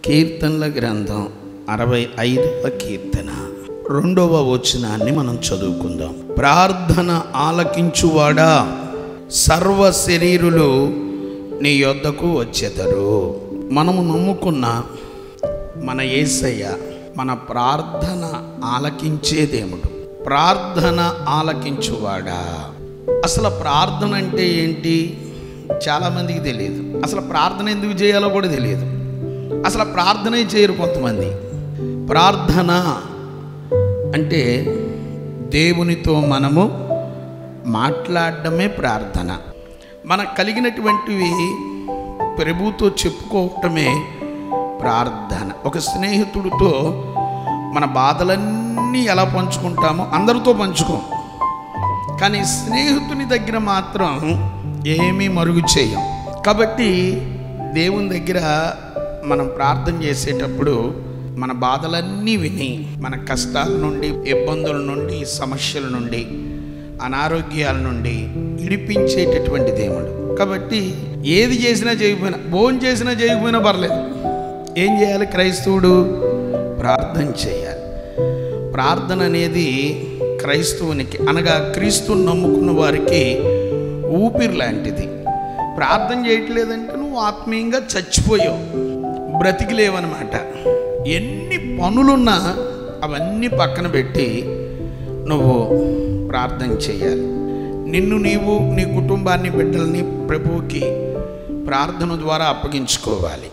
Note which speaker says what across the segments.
Speaker 1: కీర్తనల గ్రంథం అరవై ఐదవ కీర్తన రెండవ వచనాన్ని మనం చదువుకుందాం ప్రార్థన ఆలకించువాడా సర్వ శరీరులు నీ యొద్దకు వచ్చేదరు మనము నమ్ముకున్న మన యేసయ్య మన ప్రార్థన ఆలకించేదేముడు ప్రార్థన ఆలకించువాడా అసలు ప్రార్థన అంటే ఏంటి చాలామందికి తెలియదు అసలు ప్రార్థన ఎందుకు చేయాలో కూడా తెలియదు అసలు ప్రార్థనే చేయరు కొంతమంది ప్రార్థన అంటే దేవునితో మనము మాట్లాడడమే ప్రార్థన మనకు కలిగినటువంటివి ప్రభుతో చెప్పుకోవటమే ప్రార్థన ఒక స్నేహితుడితో మన బాధలన్నీ ఎలా పంచుకుంటామో అందరితో పంచుకోం కానీ స్నేహితుని దగ్గర మాత్రం ఏమీ మరుగు చేయం కాబట్టి దేవుని దగ్గర మనం ప్రార్థన చేసేటప్పుడు మన బాధలన్నీ విని మన కష్టాల నుండి ఇబ్బందుల నుండి సమస్యల నుండి అనారోగ్యాల నుండి ఇడిపించేటటువంటి దేవుడు కాబట్టి ఏది చేసినా చేయకపోయినా భోజనం చేసినా చేయకపోయినా పర్లేదు ఏం చేయాలి క్రైస్తవుడు ప్రార్థన చేయాలి ప్రార్థన అనేది క్రైస్తవునికి అనగా క్రీస్తుని నమ్ముకున్న వారికి ఊపిరి లాంటిది ప్రార్థన చేయట్లేదంటే నువ్వు ఆత్మీయంగా చచ్చిపోయావు బ్రతికిలేవన్నమాట ఎన్ని పనులున్నా అవన్నీ పక్కన పెట్టి నువ్వు ప్రార్థన చేయాలి నిన్ను నీవు నీ కుటుంబాన్ని బిడ్డల్ని ప్రభువుకి ప్రార్థన ద్వారా అప్పగించుకోవాలి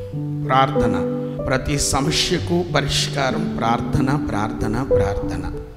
Speaker 1: ప్రార్థన ప్రతి సమస్యకు పరిష్కారం ప్రార్థన ప్రార్థన ప్రార్థన